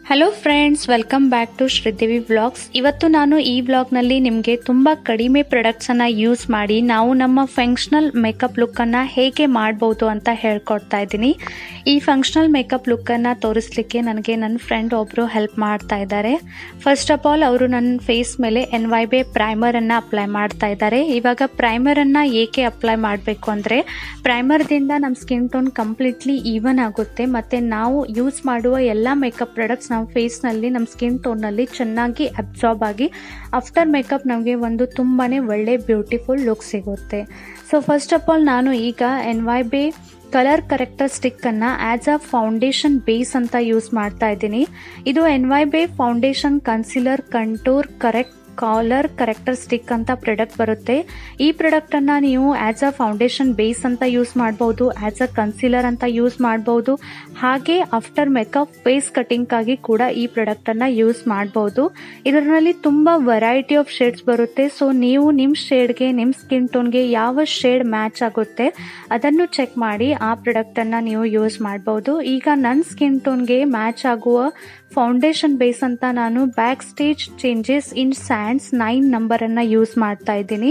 hello friends welcome back to Sridevi vlogs ಇವತ್ತು ನಾನು ಈ ವ್ಲಾಗ್ನಲ್ಲಿ ನಿಮಗೆ ತುಂಬ ಕಡಿಮೆ ಪ್ರಾಡಕ್ಟ್ಸನ್ನು ಯೂಸ್ ಮಾಡಿ ನಾವು ನಮ್ಮ ಫಂಕ್ಷನಲ್ ಮೇಕಪ್ ಲುಕ್ಕನ್ನು ಹೇಗೆ ಮಾಡ್ಬೋದು ಅಂತ ಹೇಳ್ಕೊಡ್ತಾ ಇದ್ದೀನಿ ಈ ಫಂಕ್ಷನಲ್ ಮೇಕಪ್ ಲುಕ್ಕನ್ನು ತೋರಿಸ್ಲಿಕ್ಕೆ ನನಗೆ ನನ್ನ ಫ್ರೆಂಡ್ ಒಬ್ಬರು ಹೆಲ್ಪ್ ಮಾಡ್ತಾ ಇದ್ದಾರೆ ಫಸ್ಟ್ ಆಫ್ ಆಲ್ ಅವರು ನನ್ನ ಫೇಸ್ ಮೇಲೆ ಎನ್ ವೈ ಬೆ ಪ್ರೈಮರನ್ನು ಅಪ್ಲೈ ಮಾಡ್ತಾ ಇದ್ದಾರೆ ಇವಾಗ ಪ್ರೈಮರನ್ನು ಏಕೆ ಅಪ್ಲೈ ಮಾಡಬೇಕು ಅಂದರೆ ಪ್ರೈಮರ್ದಿಂದ ನಮ್ಮ ಸ್ಕಿನ್ ಟೋನ್ ಕಂಪ್ಲೀಟ್ಲಿ ಈವನ್ ಆಗುತ್ತೆ ಮತ್ತು ನಾವು ಯೂಸ್ ಮಾಡುವ ಎಲ್ಲ ಮೇಕಪ್ ಪ್ರಾಡಕ್ಟ್ಸ್ ನಮ್ಮ ಫೇಸ್ನಲ್ಲಿ ನಮ್ಮ ಸ್ಕಿನ್ ಟೋನಲ್ಲಿ ಚೆನ್ನಾಗಿ ಅಬ್ಸಾರ್ಬ್ ಆಗಿ ಆಫ್ಟರ್ ಮೇಕಪ್ ನಮಗೆ ಒಂದು ತುಂಬಾ ಒಳ್ಳೆ ಬ್ಯೂಟಿಫುಲ್ ಲುಕ್ ಸಿಗುತ್ತೆ ಸೊ ಫಸ್ಟ್ ಆಫ್ ಆಲ್ ನಾನು ಈಗ N Y Bae colour corrector ಸ್ಟಿಕ್ಕನ್ನು ಆ್ಯಸ್ ಅ ಫೌಂಡೇಶನ್ ಬೇಸ್ ಅಂತ ಯೂಸ್ ಮಾಡ್ತಾ ಇದ್ದೀನಿ ಇದು N Y Bae foundation concealer contour correct colour corrector stick ಅಂತ ಪ್ರಾಡಕ್ಟ್ ಬರುತ್ತೆ ಈ ಪ್ರಾಡಕ್ಟನ್ನು ನೀವು ಆ್ಯಸ್ ಅ ಫೌಂಡೇಶನ್ ಬೇಸ್ ಅಂತ ಯೂಸ್ ಮಾಡ್ಬೋದು ಆ್ಯಸ್ ಅ ಕನ್ಸಿಲರ್ ಅಂತ ಯೂಸ್ ಮಾಡ್ಬೋದು ಹಾಗೆ ಆಫ್ಟರ್ ಮೇಕಪ್ ಫೇಸ್ ಕಟಿಂಗ್ಗಾಗಿ ಕೂಡ ಈ ಪ್ರಾಡಕ್ಟನ್ನು ಯೂಸ್ ಮಾಡ್ಬೋದು ಇದರಲ್ಲಿ ತುಂಬ ವೆರೈಟಿ ಆಫ್ ಶೇಡ್ಸ್ ಬರುತ್ತೆ ಸೊ ನೀವು ನಿಮ್ಮ ಶೇಡ್ಗೆ ನಿಮ್ಮ ಸ್ಕಿನ್ ಟೋನ್ಗೆ ಯಾವ ಶೇಡ್ ಮ್ಯಾಚ್ ಆಗುತ್ತೆ ಅದನ್ನು ಚೆಕ್ ಮಾಡಿ ಆ ಪ್ರಾಡಕ್ಟನ್ನು ನೀವು ಯೂಸ್ ಮಾಡ್ಬೋದು ಈಗ ನನ್ನ ಸ್ಕಿನ್ ಟೋನ್ಗೆ ಮ್ಯಾಚ್ ಆಗುವ ಫೌಂಡೇಶನ್ ಬೇಸ್ ಅಂತ ನಾನು backstage changes in sands nine ನಂಬರನ್ನು ಯೂಸ್ ಮಾಡ್ತಾ ಇದ್ದೀನಿ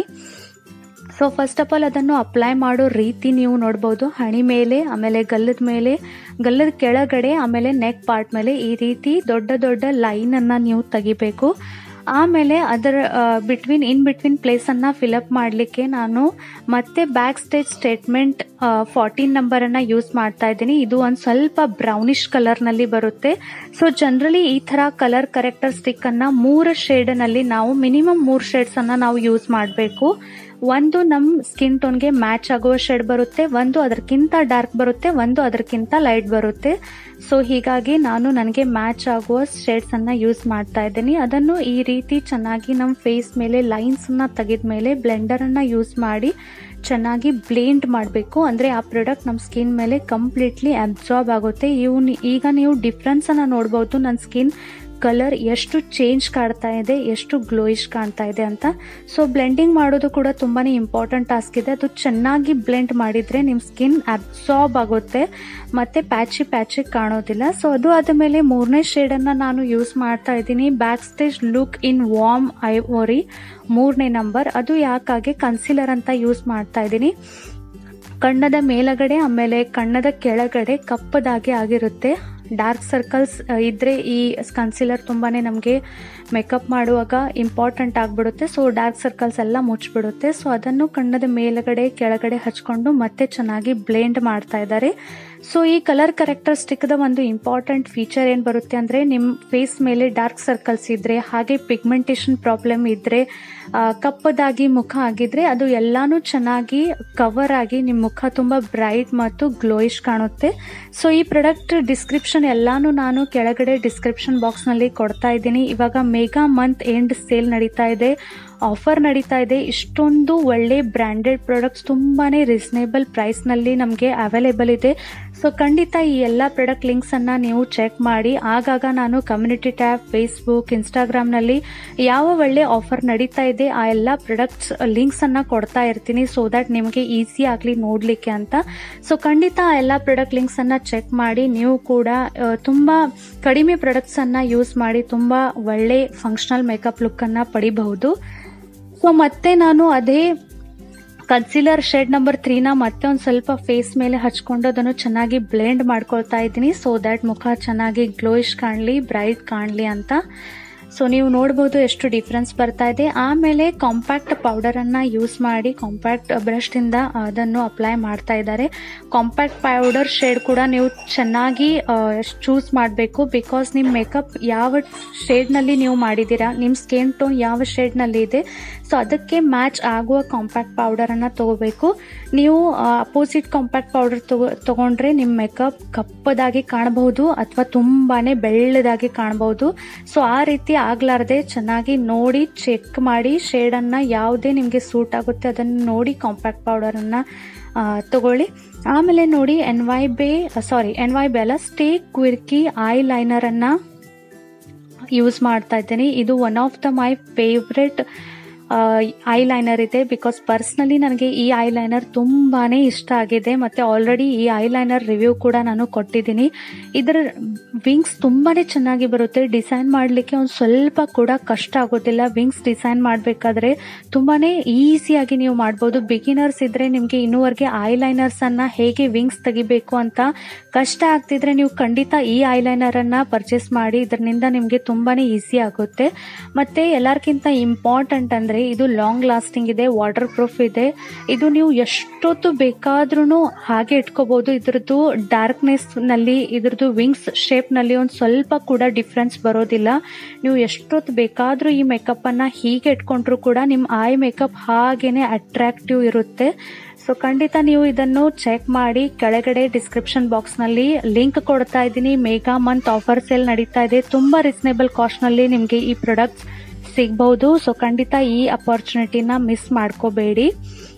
ಸೊ ಫಸ್ಟ್ ಆಫ್ ಆಲ್ ಅದನ್ನು ಅಪ್ಲೈ ಮಾಡೋ ರೀತಿ ನೀವು ನೋಡ್ಬೋದು ಹಣಿ ಮೇಲೆ ಆಮೇಲೆ ಗಲ್ಲದ ಮೇಲೆ ಗಲ್ಲದ ಕೆಳಗಡೆ ಆಮೇಲೆ ನೆಕ್ ಪಾರ್ಟ್ ಮೇಲೆ ಈ ರೀತಿ ದೊಡ್ಡ ದೊಡ್ಡ ಲೈನನ್ನು ನೀವು ತೆಗಿಬೇಕು ಆಮೇಲೆ ಅದರ ಬಿಟ್ವೀನ್ ಇನ್ ಬಿಟ್ವೀನ್ ಪ್ಲೇಸನ್ನು ಫಿಲಪ್ ಮಾಡಲಿಕ್ಕೆ ನಾನು ಮತ್ತೆ ಬ್ಯಾಕ್ ಸ್ಟೇಜ್ ಸ್ಟೇಟ್ಮೆಂಟ್ ಫಾರ್ಟೀನ್ ನಂಬರನ್ನು ಯೂಸ್ ಮಾಡ್ತಾ ಇದ್ದೀನಿ ಇದು ಒಂದು ಸ್ವಲ್ಪ ಬ್ರೌನಿಷ್ ಕಲರ್ನಲ್ಲಿ ಬರುತ್ತೆ ಸೊ ಜನರಲಿ ಈ ಥರ ಕಲರ್ ಕರೆಕ್ಟರ್ ಸ್ಟಿಕ್ಕನ್ನು ಮೂರು ಶೇಡ್ನಲ್ಲಿ ನಾವು ಮಿನಿಮಮ್ ಮೂರು ಶೇಡ್ಸನ್ನು ನಾವು ಯೂಸ್ ಮಾಡಬೇಕು ಒಂದು ನಮ್ಮ ಸ್ಕಿನ್ ಟೋನ್ಗೆ ಮ್ಯಾಚ್ ಆಗುವ ಶೇಡ್ ಬರುತ್ತೆ ಒಂದು ಅದಕ್ಕಿಂತ ಡಾರ್ಕ್ ಬರುತ್ತೆ ಒಂದು ಅದಕ್ಕಿಂತ ಲೈಟ್ ಬರುತ್ತೆ ಸೊ ಹೀಗಾಗಿ ನಾನು ನನಗೆ ಮ್ಯಾಚ್ ಆಗುವ ಶೇಡ್ಸನ್ನು ಯೂಸ್ ಮಾಡ್ತಾ ಇದ್ದೀನಿ ಅದನ್ನು ಈ ರೀತಿ ಚೆನ್ನಾಗಿ ನಮ್ಮ ಫೇಸ್ ಮೇಲೆ ಲೈನ್ಸನ್ನು ತೆಗೆದ ಮೇಲೆ ಬ್ಲೆಂಡರನ್ನು ಯೂಸ್ ಮಾಡಿ ಚೆನ್ನಾಗಿ ಬ್ಲೇಂಡ್ ಮಾಡಬೇಕು ಅಂದರೆ ಆ ಪ್ರಾಡಕ್ಟ್ ನಮ್ಮ ಸ್ಕಿನ್ ಮೇಲೆ ಕಂಪ್ಲೀಟ್ಲಿ ಅಬ್ಸಾರ್ಬ್ ಆಗುತ್ತೆ ಇವು ಈಗ ನೀವು ಡಿಫ್ರೆನ್ಸನ್ನು ನೋಡ್ಬೋದು ನನ್ನ ಸ್ಕಿನ್ ಕಲರ್ ಎಷ್ಟು ಚೇಂಜ್ ಕಾಡ್ತಾ ಇದೆ ಎಷ್ಟು ಗ್ಲೋಯಿಶ್ ಕಾಣ್ತಾ ಇದೆ ಅಂತ ಸೊ ಬ್ಲೆಂಡಿಂಗ್ ಮಾಡೋದು ಕೂಡ ತುಂಬಾ ಇಂಪಾರ್ಟೆಂಟ್ ಟಾಸ್ಕ್ ಇದೆ ಅದು ಚೆನ್ನಾಗಿ ಬ್ಲೆಂಡ್ ಮಾಡಿದರೆ ನಿಮ್ಮ ಸ್ಕಿನ್ ಅಬ್ಸಾರ್ಬ್ ಆಗುತ್ತೆ ಮತ್ತು ಪ್ಯಾಚಿ ಪ್ಯಾಚಿ ಕಾಣೋದಿಲ್ಲ ಸೊ ಅದು ಆದಮೇಲೆ ಮೂರನೇ ಶೇಡನ್ನು ನಾನು ಯೂಸ್ ಮಾಡ್ತಾ ಇದ್ದೀನಿ backstage look in warm ivory ಮೂರನೇ ನಂಬರ್ ಅದು ಯಾಕಾಗಿ ಕನ್ಸಿಲರ್ ಅಂತ ಯೂಸ್ ಮಾಡ್ತಾ ಇದ್ದೀನಿ ಕಣ್ಣದ ಮೇಲಗಡೆ ಆಮೇಲೆ ಕಣ್ಣದ ಕೆಳಗಡೆ ಕಪ್ಪದಾಗಿ ಆಗಿರುತ್ತೆ ಡಾರ್ಕ್ ಸರ್ಕಲ್ಸ್ ಇದ್ದರೆ ಈ ಕನ್ಸಿಲರ್ ತುಂಬಾ ನಮಗೆ ಮೇಕಪ್ ಮಾಡುವಾಗ ಇಂಪಾರ್ಟೆಂಟ್ ಆಗಿಬಿಡುತ್ತೆ ಸೊ ಡಾರ್ಕ್ ಸರ್ಕಲ್ಸ್ ಎಲ್ಲ ಮುಚ್ಚಿಬಿಡುತ್ತೆ ಸೊ ಅದನ್ನು ಕಣ್ಣದ ಮೇಲುಗಡೆ ಕೆಳಗಡೆ ಹಚ್ಕೊಂಡು ಮತ್ತೆ ಚೆನ್ನಾಗಿ ಬ್ಲೇಂಡ್ ಮಾಡ್ತಾ ಇದ್ದಾರೆ ಸೊ ಈ ಕಲರ್ ಕರೆಕ್ಟರ್ ಸ್ಟಿಕ್ದ ಒಂದು ಇಂಪಾರ್ಟೆಂಟ್ ಫೀಚರ್ ಏನು ಬರುತ್ತೆ ಅಂದರೆ ನಿಮ್ಮ ಫೇಸ್ ಮೇಲೆ ಡಾರ್ಕ್ ಸರ್ಕಲ್ಸ್ ಇದ್ದರೆ ಹಾಗೆ ಪಿಗ್ಮೆಂಟೇಷನ್ ಪ್ರಾಬ್ಲಮ್ ಇದ್ದರೆ ಕಪ್ಪದಾಗಿ ಮುಖ ಆಗಿದ್ರೆ ಅದು ಎಲ್ಲಾನು ಚೆನ್ನಾಗಿ ಕವರ್ ಆಗಿ ನಿಮ್ಮ ಮುಖ ತುಂಬ ಬ್ರೈಟ್ ಮತ್ತು ಗ್ಲೋಯಿಶ್ ಕಾಣುತ್ತೆ ಸೊ ಈ ಪ್ರಾಡಕ್ಟ್ ಡಿಸ್ಕ್ರಿಪ್ಷನ್ ಎಲ್ಲಾನು ನಾನು ಕೆಳಗಡೆ ಡಿಸ್ಕ್ರಿಪ್ಷನ್ ಬಾಕ್ಸ್ನಲ್ಲಿ ಕೊಡ್ತಾ ಇದ್ದೀನಿ ಇವಾಗ ಮೆಗಾ ಮಂತ್ ಎಂಡ್ ಸೇಲ್ ನಡೀತಾ ಇದೆ ಆಫರ್ ನಡೀತಾ ಇದೆ ಇಷ್ಟೊಂದು ಒಳ್ಳೆ ಬ್ರ್ಯಾಂಡೆಡ್ ಪ್ರಾಡಕ್ಟ್ಸ್ ತುಂಬಾ ರೀಸನೇಬಲ್ ಪ್ರೈಸ್ನಲ್ಲಿ ನಮಗೆ ಅವೈಲೇಬಲ್ ಇದೆ ಸೊ ಖಂಡಿತ ಈ ಎಲ್ಲ ಪ್ರಾಡಕ್ಟ್ ಲಿಂಕ್ಸನ್ನು ನೀವು ಚೆಕ್ ಮಾಡಿ ಆಗಾಗ ನಾನು ಕಮ್ಯುನಿಟಿ ಟ್ಯಾಬ್ ಫೇಸ್ಬುಕ್ ಇನ್ಸ್ಟಾಗ್ರಾಮ್ನಲ್ಲಿ ಯಾವ ಒಳ್ಳೆ ಆಫರ್ ನಡೀತಾ ಇದೆ ಆ ಎಲ್ಲ ಪ್ರಾಡಕ್ಟ್ಸ್ ಲಿಂಕ್ಸನ್ನು ಕೊಡ್ತಾ ಇರ್ತೀನಿ ಸೊ ದ್ಯಾಟ್ ನಿಮಗೆ ಈಸಿ ಆಗಲಿ ನೋಡಲಿಕ್ಕೆ ಅಂತ ಸೊ ಖಂಡಿತ ಆ ಎಲ್ಲ ಪ್ರಾಡಕ್ಟ್ ಲಿಂಕ್ಸನ್ನು ಚೆಕ್ ಮಾಡಿ ನೀವು ಕೂಡ ತುಂಬ ಕಡಿಮೆ ಪ್ರಾಡಕ್ಟ್ಸನ್ನು ಯೂಸ್ ಮಾಡಿ ತುಂಬ ಒಳ್ಳೆ ಫಂಕ್ಷನಲ್ ಮೇಕಪ್ ಲುಕ್ಕನ್ನು ಪಡಿಬಹುದು ಸೊ ಮತ್ತೆ ನಾನು ಅದೇ ಕನ್ಸಿಲರ್ ಶೇಡ್ ನಂಬರ್ ತ್ರೀನ ಮತ್ತೆ ಒಂದು ಸ್ವಲ್ಪ ಫೇಸ್ ಮೇಲೆ ಹಚ್ಕೊಂಡು ಅದನ್ನು ಚೆನ್ನಾಗಿ ಬ್ಲೆಂಡ್ ಮಾಡ್ಕೊಳ್ತಾ ಇದ್ದೀನಿ ಸೊ ದ್ಯಾಟ್ ಮುಖ ಚೆನ್ನಾಗಿ ಗ್ಲೋಯಿಶ್ ಕಾಣಲಿ ಬ್ರೈಟ್ ಕಾಣಲಿ ಅಂತ ಸೊ ನೀವು ನೋಡ್ಬೋದು ಎಷ್ಟು ಡಿಫ್ರೆನ್ಸ್ ಬರ್ತಾ ಇದೆ ಆಮೇಲೆ ಕಾಂಪ್ಯಾಕ್ಟ್ ಪೌಡರನ್ನು ಯೂಸ್ ಮಾಡಿ ಕಾಂಪ್ಯಾಕ್ಟ್ ಬ್ರಷ್ಟಿಂದ ಅದನ್ನು ಅಪ್ಲೈ ಮಾಡ್ತಾ ಇದ್ದಾರೆ ಕಾಂಪ್ಯಾಕ್ಟ್ ಪೌಡರ್ ಶೇಡ್ ಕೂಡ ನೀವು ಚೆನ್ನಾಗಿ ಚೂಸ್ ಮಾಡಬೇಕು ಬಿಕಾಸ್ ನಿಮ್ಮ ಮೇಕಪ್ ಯಾವ ಶೇಡ್ನಲ್ಲಿ ನೀವು ಮಾಡಿದ್ದೀರಾ ನಿಮ್ಮ ಸ್ಕಿನ್ ಟೋನ್ ಯಾವ ಶೇಡ್ನಲ್ಲಿ ಇದೆ ಸೊ ಅದಕ್ಕೆ ಮ್ಯಾಚ್ ಆಗುವ ಕಾಂಪ್ಯಾಕ್ಟ್ ಪೌಡರನ್ನು ತಗೋಬೇಕು ನೀವು ಅಪೋಸಿಟ್ ಕಾಂಪ್ಯಾಕ್ಟ್ ಪೌಡರ್ ತಗೋ ತಗೊಂಡ್ರೆ ನಿಮ್ಮ ಮೇಕಪ್ ಕಪ್ಪದಾಗಿ ಕಾಣಬಹುದು ಅಥವಾ ತುಂಬಾ ಬೆಳ್ಳದಾಗಿ ಕಾಣಬಹುದು ಸೊ ಆ ರೀತಿ ಆಗ್ಲಾರ್ದೆ ಚೆನ್ನಾಗಿ ನೋಡಿ ಚೆಕ್ ಮಾಡಿ ಶೇಡನ್ನು ಯಾವುದೇ ನಿಮಗೆ ಸೂಟ್ ಆಗುತ್ತೆ ಅದನ್ನು ನೋಡಿ ಕಾಂಪ್ಯಾಕ್ಟ್ ಪೌಡರನ್ನು ತಗೊಳ್ಳಿ ಆಮೇಲೆ ನೋಡಿ ಎನ್ ವೈ ಬೇ ಸಾರಿ ಎನ್ ವೈ ಬೆ ಅಲ್ಲ ಸ್ಟೇ ಕ್ವಿರ್ಕಿ ಐ ಲೈನರನ್ನು ಯೂಸ್ ಮಾಡ್ತಾ ಇದ್ದೀನಿ ಇದು one of the my favourite eyeliner ಇದೆ ಬಿಕಾಸ್ ಪರ್ಸ್ನಲಿ ನನಗೆ ಈ ಐ ಲೈನರ್ ತುಂಬಾ ಇಷ್ಟ ಆಗಿದೆ ಮತ್ತು ಆಲ್ರೆಡಿ ಈ ಐ ಲೈನರ್ ರಿವ್ಯೂ ಕೂಡ ನಾನು ಕೊಟ್ಟಿದ್ದೀನಿ ಇದರ ವಿಂಗ್ಸ್ ತುಂಬಾ ಚೆನ್ನಾಗಿ ಬರುತ್ತೆ ಡಿಸೈನ್ ಮಾಡಲಿಕ್ಕೆ ಒಂದು ಸ್ವಲ್ಪ ಕೂಡ ಕಷ್ಟ ಆಗೋದಿಲ್ಲ ವಿಂಗ್ಸ್ ಡಿಸೈನ್ ಮಾಡಬೇಕಾದ್ರೆ ತುಂಬಾ ಈಸಿಯಾಗಿ ನೀವು ಮಾಡ್ಬೋದು ಬಿಗಿನರ್ಸ್ ಇದ್ದರೆ ನಿಮಗೆ ಇನ್ನೂವರೆಗೆ ಐ ಲೈನರ್ಸನ್ನು ಹೇಗೆ ವಿಂಗ್ಸ್ ತೆಗಿಬೇಕು ಅಂತ ಕಷ್ಟ ಆಗ್ತಿದ್ರೆ ನೀವು ಖಂಡಿತ ಈ ಐ ಲೈನರನ್ನು ಪರ್ಚೇಸ್ ಮಾಡಿ ಇದರಿಂದ ನಿಮಗೆ ತುಂಬಾ ಈಸಿ ಆಗುತ್ತೆ ಮತ್ತು ಎಲ್ಲರಿಗಿಂತ ಇಂಪಾರ್ಟೆಂಟ್ ಅಂದರೆ ಇದು ಲಾಂಗ್ ಲಾಸ್ಟಿಂಗ್ ಇದೆ ವಾಟರ್ ಪ್ರೂಫ್ ಇದೆ ಇದು ನೀವು ಎಷ್ಟೊತ್ತು ಬೇಕಾದ್ರೂ ಹಾಗೆ ಇಟ್ಕೋಬಹುದು ಇದ್ರದ್ದು ಡಾರ್ಕ್ನೆಸ್ನಲ್ಲಿ ಇದ್ರದ್ದು ವಿಂಗ್ಸ್ ಶೇಪ್ನಲ್ಲಿ ಒಂದು ಸ್ವಲ್ಪ ಕೂಡ ಡಿಫ್ರೆನ್ಸ್ ಬರೋದಿಲ್ಲ ನೀವು ಎಷ್ಟೊತ್ತು ಬೇಕಾದರೂ ಈ ಮೇಕಪ್ಪನ್ನು ಹೀಗೆ ಇಟ್ಕೊಂಡ್ರೂ ಕೂಡ ನಿಮ್ಮ ಐ ಮೇಕಪ್ ಹಾಗೇನೆ ಅಟ್ರಾಕ್ಟಿವ್ ಇರುತ್ತೆ ಸೊ ಖಂಡಿತ ನೀವು ಇದನ್ನು ಚೆಕ್ ಮಾಡಿ ಕೆಳಗಡೆ ಡಿಸ್ಕ್ರಿಪ್ಷನ್ ಬಾಕ್ಸ್ನಲ್ಲಿ ಲಿಂಕ್ ಕೊಡ್ತಾ ಇದ್ದೀನಿ ಮೇಗಾ ಮಂತ್ ಆಫರ್ ಸೇಲ್ ನಡೀತಾ ಇದೆ ತುಂಬ ರೀಸನೇಬಲ್ ಕಾಸ್ಟ್ನಲ್ಲಿ ನಿಮಗೆ ಈ ಪ್ರಾಡಕ್ಟ್ಸ್ ಸಿಗ್ಬಹುದು ಸೊ ಖಂಡಿತ ಈ ಅಪಾರ್ಚುನಿಟಿನ ಮಿಸ್ ಮಾಡ್ಕೋಬೇಡಿ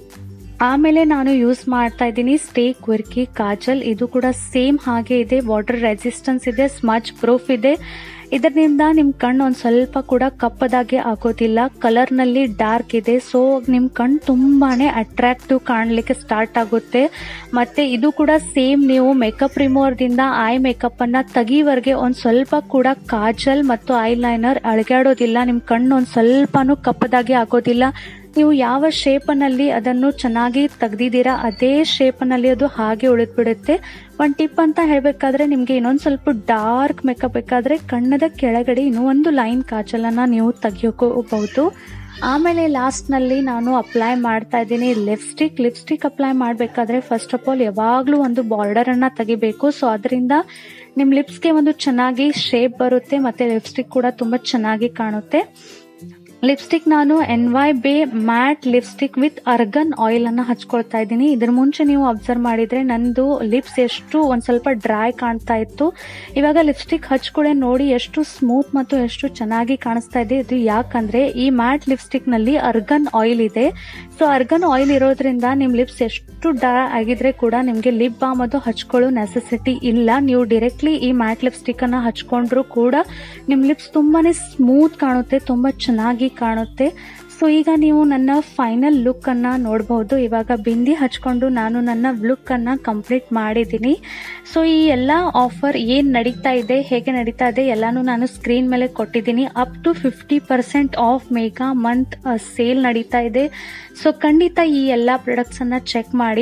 ಆಮೇಲೆ ನಾನು ಯೂಸ್ ಮಾಡ್ತಾ ಇದ್ದೀನಿ ಸ್ಟೇ ಕ್ವಿರ್ಕಿ ಕಾಜಲ್ ಇದು ಕೂಡ ಸೇಮ್ ಹಾಗೆ ಇದೆ ವಾಟರ್ ರೆಸಿಸ್ಟೆನ್ಸ್ ಇದೆ ಸ್ಮಚ್ ಪ್ರೂಫ್ ಇದೆ ಇದರಿಂದ ನಿಮ್ಮ ಕಣ್ಣು ಒಂದು ಸ್ವಲ್ಪ ಕೂಡ ಕಪ್ಪದಾಗೆ ಆಗೋದಿಲ್ಲ ಕಲರ್ನಲ್ಲಿ ಡಾರ್ಕ್ ಇದೆ ಸೊ ನಿಮ್ಮ ಕಣ್ಣು ತುಂಬಾ ಅಟ್ರಾಕ್ಟಿವ್ ಕಾಣಲಿಕ್ಕೆ ಸ್ಟಾರ್ಟ್ ಆಗುತ್ತೆ ಮತ್ತು ಇದು ಕೂಡ ಸೇಮ್ ನೀವು ಮೇಕಪ್ ರಿಮೂವರ್ದಿಂದ ಐ ಮೇಕಪ್ಪನ್ನು ತೆಗಿವರೆಗೆ ಒಂದು ಸ್ವಲ್ಪ ಕೂಡ ಕಾಜಲ್ ಮತ್ತು ಐ ಲೈನರ್ ಅಳಗಾಡೋದಿಲ್ಲ ನಿಮ್ಮ ಕಣ್ಣು ಒಂದು ಸ್ವಲ್ಪನೂ ಕಪ್ಪದಾಗೆ ಆಗೋದಿಲ್ಲ ನೀವು ಯಾವ ಶೇಪನಲ್ಲಿ ಅದನ್ನು ಚೆನ್ನಾಗಿ ತೆಗ್ದಿದ್ದೀರಾ ಅದೇ ಶೇಪನಲ್ಲಿ ಅದು ಹಾಗೆ ಉಳಿದ್ಬಿಡುತ್ತೆ ಒಂದು ಟಿಪ್ ಅಂತ ಹೇಳಬೇಕಾದ್ರೆ ನಿಮಗೆ ಇನ್ನೊಂದು ಸ್ವಲ್ಪ ಡಾರ್ಕ್ ಮೇಕಪ್ ಬೇಕಾದರೆ ಕಣ್ಣದ ಕೆಳಗಡೆ ಇನ್ನೂ ಒಂದು ಲೈನ್ ಕಾಜಲನ್ನು ನೀವು ತೆಗಿಯೋಕೋಬಹುದು ಆಮೇಲೆ ಲಾಸ್ಟ್ನಲ್ಲಿ ನಾನು ಅಪ್ಲೈ ಮಾಡ್ತಾ ಇದ್ದೀನಿ ಲಿಪ್ಸ್ಟಿಕ್ ಲಿಪ್ಸ್ಟಿಕ್ ಅಪ್ಲೈ ಮಾಡಬೇಕಾದ್ರೆ ಫಸ್ಟ್ ಆಫ್ ಆಲ್ ಯಾವಾಗಲೂ ಒಂದು ಬಾರ್ಡರನ್ನು ತೆಗಿಬೇಕು ಸೊ ಅದರಿಂದ ನಿಮ್ಮ ಲಿಪ್ಸ್ಗೆ ಒಂದು ಚೆನ್ನಾಗಿ ಶೇಪ್ ಬರುತ್ತೆ ಮತ್ತು ಲಿಪ್ಸ್ಟಿಕ್ ಕೂಡ ತುಂಬ ಚೆನ್ನಾಗಿ ಕಾಣುತ್ತೆ ಲಿಪ್ಸ್ಟಿಕ್ ನಾನು N Y Bae matte lipstick with argan oil ಅನ್ನ ಹಚ್ಕೊಳ್ತಾ ಇದ್ದೀನಿ ಇದ್ರ ಮುಂಚೆ ನೀವು ಅಬ್ಸರ್ವ್ ಮಾಡಿದ್ರೆ ನಂದು ಲಿಪ್ಸ್ ಎಷ್ಟು ಒಂದ್ ಸ್ವಲ್ಪ ಡ್ರೈ ಕಾಣ್ತಾ ಇತ್ತು ಇವಾಗ ಲಿಪ್ಸ್ಟಿಕ್ ಹಚ್ಕೊಳ್ಳೆ ನೋಡಿ ಎಷ್ಟು ಸ್ಮೂತ್ ಮತ್ತು ಎಷ್ಟು ಚೆನ್ನಾಗಿ ಕಾಣಿಸ್ತಾ ಇದೆ ಇದು ಯಾಕಂದ್ರೆ ಈ ಮ್ಯಾಟ್ ಲಿಪ್ಸ್ಟಿಕ್ ನಲ್ಲಿ ಅರ್ಗನ್ ಆಯಿಲ್ ಇದೆ ಸೊ ಅರ್ಗನ್ ಆಯಿಲ್ ಇರೋದ್ರಿಂದ ನಿಮ್ ಲಿಪ್ಸ್ ಎಷ್ಟು ಡ್ರೈ ಆಗಿದ್ರೆ ಕೂಡ ನಿಮ್ಗೆ ಲಿಪ್ ಬಾಮ್ ಅದು ಹಚ್ಕೊಳ್ಳೋ ನೆಸೆಸಿಟಿ ಇಲ್ಲ ನೀವು ಡೈರೆಕ್ಟ್ಲಿ ಈ ಮ್ಯಾಟ್ ಲಿಪ್ಸ್ಟಿಕ್ ಅನ್ನ ಹಚ್ಕೊಂಡ್ರು ಕೂಡ ನಿಮ್ ಲಿಪ್ಸ್ ತುಂಬಾನೇ ಸ್ಮೂತ್ ಕಾಣುತ್ತೆ ತುಂಬಾ ಚೆನ್ನಾಗಿ ಕಾಣುತ್ತೆ ಸೊ ಈಗ ನೀವು ನನ್ನ ಫೈನಲ್ ಲುಕ್ ಅನ್ನ ನೋಡಬಹುದು ಇವಾಗ ಬಿಂದಿ ಹಚ್ಕೊಂಡು ನಾನು ನನ್ನ ಲುಕ್ ಅನ್ನ ಕಂಪ್ಲೀಟ್ ಮಾಡಿದ್ದೀನಿ ಸೊ ಈ ಎಲ್ಲ ಆಫರ್ ಏನ್ ನಡೀತಾ ಇದೆ ಹೇಗೆ ನಡೀತಾ ಇದೆ ಎಲ್ಲಾನು ನಾನು ಸ್ಕ್ರೀನ್ ಮೇಲೆ ಕೊಟ್ಟಿದ್ದೀನಿ up to fifty percent off mega month sale ನಡೀತಾ ಇದೆ ಸೊ ಖಂಡಿತ ಈ ಎಲ್ಲ ಪ್ರಾಡಕ್ಟ್ಸ್ ಅನ್ನ ಚೆಕ್ ಮಾಡಿ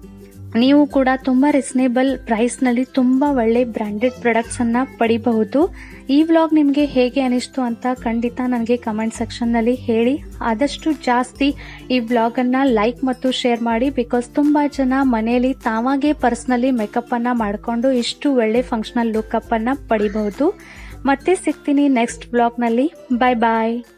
ನೀವು ಕೂಡ ತುಂಬ ರೀಸನೇಬಲ್ ಪ್ರೈಸ್ನಲ್ಲಿ ತುಂಬ ಒಳ್ಳೆ ಬ್ರ್ಯಾಂಡೆಡ್ ಪ್ರಾಡಕ್ಟ್ಸನ್ನು ಪಡಿಬಹುದು ಈ ವ್ಲಾಗ್ ನಿಮಗೆ ಹೇಗೆ ಅನಿಸ್ತು ಅಂತ ಖಂಡಿತ ನನಗೆ ಕಮೆಂಟ್ ಸೆಕ್ಷನ್ನಲ್ಲಿ ಹೇಳಿ ಆದಷ್ಟು ಜಾಸ್ತಿ ಈ ವ್ಲಾಗನ್ನು ಲೈಕ್ ಮತ್ತು ಶೇರ್ ಮಾಡಿ ಬಿಕಾಸ್ ತುಂಬ ಜನ ಮನೆಯಲ್ಲಿ ತಾವಾಗೇ ಪರ್ಸ್ನಲಿ ಮೇಕಪ್ಪನ್ನು ಮಾಡಿಕೊಂಡು ಇಷ್ಟು ಒಳ್ಳೆ ಫಂಕ್ಷನಲ್ ಲುಕ್ಕಪ್ಪನ್ನು ಪಡಿಬಹುದು ಮತ್ತೆ ಸಿಗ್ತೀನಿ ನೆಕ್ಸ್ಟ್ ವ್ಲಾಗ್ನಲ್ಲಿ ಬಾಯ್ ಬಾಯ್